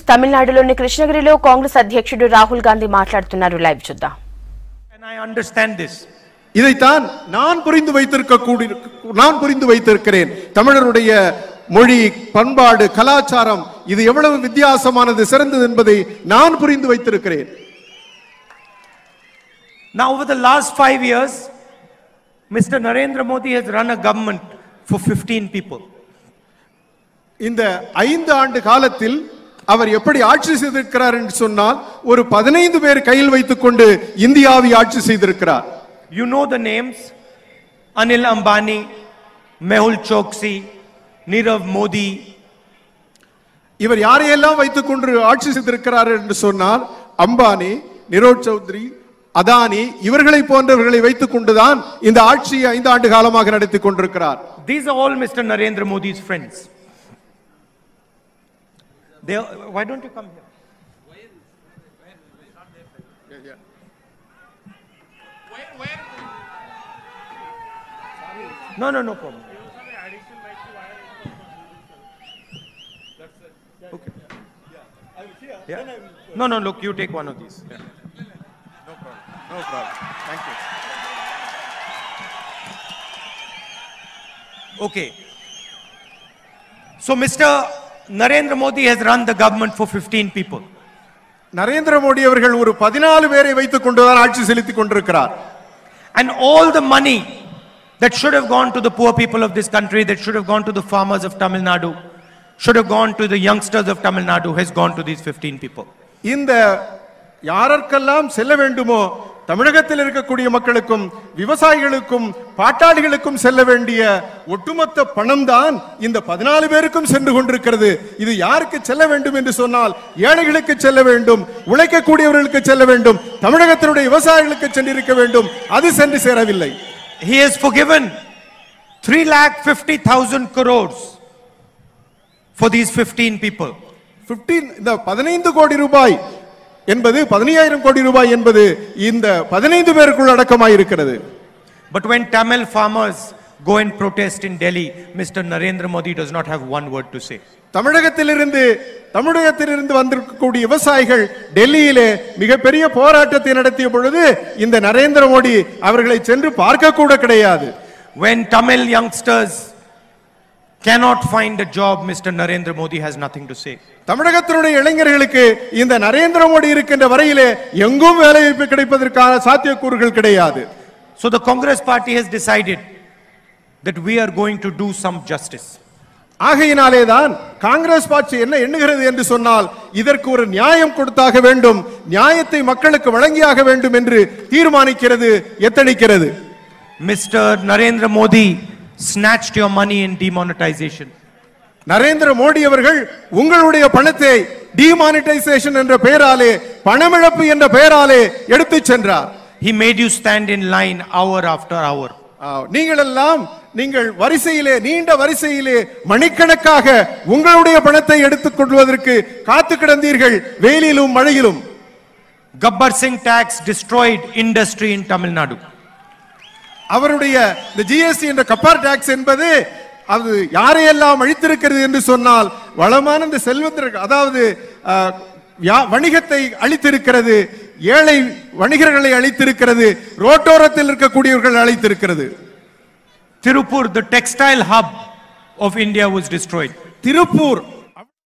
తమిళనాడులోని కృష్ణగిరిలో కాంగ్రెస్ అధ్యక్షుడు రాహుల్ గాంధీ మాట్లాడుతున్నారు లైవ్ చూద్దాం And I understand this. இதைத்தான் நான் புரிந்து வைத்திருக்க கூடி நான் புரிந்து வைத்திருக்கிறேன் தமிழருடைய மொழி பண்பாடு கலாச்சாரம் இது எவ்வளவு வித்தியாசமானது சிறந்தது என்பதை நான் புரிந்து வைத்திருக்கிறேன் Now, over the last five years, Mr. Narendra Modi has run a government for 15 people. இந்த ஐந்து ஆண்டு காலத்தில் அவர் எப்படி ஆட்சி செய்திருக்கிறார் என்று சொன்னால் ஒரு பதினைந்து பேர் கையில் வைத்துக் கொண்டு இந்தியாவை ஆட்சி செய்திருக்கிறார் You know the names Anil Ambani, Mehul Choksi, Nirav Modi, இவர் யாரையெல்லாம் வைத்துக் கொண்டு ஆட்சி செய்திருக்கிறார் என்று சொன்னால் அம்பானி நிரோத் சௌத்ரி அதானி இவர்களை போன்றவர்களை வைத்துக் கொண்டுதான் இந்த ஆட்சியை ஐந்து ஆண்டு காலமாக நடத்தி கொண்டிருக்கிறார் These are all Mr. Narendra Modi's friends. They, why don't you come here? No, no, no problem. Okay. Yeah. No, no, look, you take one of these. Yeah. No problem. Thank you. Okay. So Mr. Narendra Modi has run the government for 15 people. Narendra Modi அவர்கள் ஒரு பதினாலு பேரை வைத்துக் கொண்டுதான் ஆட்சி செலுத்திக் கொண்டிருக்கிறார் And all the money that should have gone to the poor people of this country, that should have gone to the farmers of Tamil Nadu, should have gone to the youngsters of Tamil Nadu, has gone to these 15 people. இந்த யாருக்கெல்லாம் செல்ல வேண்டுமோ தமிழகத்தில் இருக்கக்கூடிய மக்களுக்கும் விவசாயிகளுக்கும் பாட்டாளிகளுக்கும் செல்ல வேண்டிய ஒட்டுமொத்த பணம் தான் இந்த பதினாலு பேருக்கும் சென்று கொண்டிருக்கிறது இது யாருக்கு செல்ல வேண்டும் என்று சொன்னால் ஏழைகளுக்கு செல்ல வேண்டும் உழைக்கக்கூடியவர்களுக்கு செல்ல வேண்டும் தமிழகத்தினுடைய விவசாயிகளுக்கு சென்றிருக்க வேண்டும் அது சென்று சேரவில்லை He has forgiven 3 lakh 50,000 crores for these 15 people. 15 இந்த பதினைந்து கோடி ரூபாய் என்பது பதினையாயிரம் கோடி ரூபாய் என்பது இந்த பதினைந்து பேருக்குள் அடக்கமாயிருக்கிறது But when Tamil farmers go and protest in Delhi, Mr. Narendra Modi does not have one word to say. தமிழகத்திலிருந்து தமிழகத்திலிருந்து வந்திருக்கக்கூடிய விவசாயிகள் டெல்லியிலே மிகப்பெரிய போராட்டத்தை நடத்திய பொழுது இந்த நரேந்திர மோடி அவர்களை சென்று பார்க்க கூட கிடையாது When Tamil youngsters cannot find a job, Mr. Narendra Modi has nothing to say. தமிழகத்தினுடைய இளைஞர்களுக்கு இந்த நரேந்திர மோடி இருக்கின்ற வரையிலே எங்கும் வேலைவாய்ப்பு கிடைப்பதற்கான சாத்தியக்கூறுகள் கிடையாது So the Congress party has decided that we are going to do some justice. ஆகையினாலே தான் காங்கிரஸ் பாட்சி என்ன எண்ணுகிறது என்று சொன்னால் இதற்கு ஒரு நியாயம் கொடுத்தாக வேண்டும் நியாயத்தை மக்களுக்கு வழங்கியாக வேண்டும் என்று தீர்மானிக்கிறது எத்தனிக்கிறது Mr. Narendra Modi snatched your money in demonetization. Narendra Modi அவர்கள் உங்களுடைய பணத்தை டிமானிட்டைசேஷன் என்ற பெயராலே பணமிழப்பு என்ற பெயராலே எடுத்துச் சென்றார் He made you stand in line hour after hour. ஆ, நீங்கள் எல்லாம் நீங்கள் வரிசையிலே நீண்ட வரிசையிலே மணிக்கணக்காக உங்களுடைய பணத்தை எடுத்துக் கொள்வதற்கு காத்து கிடந்தீர்கள் வெயிலிலும் மழையிலும் Gabbar Singh tax destroyed industry in Tamil Nadu. அவருடைய இந்த ஜிஎஸ்டி என்ற கப்பார் டாக்ஸ் என்பது அது யாரையெல்லாம் அழித்திருக்கிறது என்று சொன்னால் வளமான இந்த செல்வத்திற்கு அதாவது அஹ், யா- வணிகத்தை அழித்திருக்கிறது ஏழை வணிகர்களை அழித்திருக்கிறது ரோட்டோரத்தில் இருக்கக்கூடியவர்கள் அழித்திருக்கிறது Tirupur, the textile hub of India, was destroyed. Tiruppur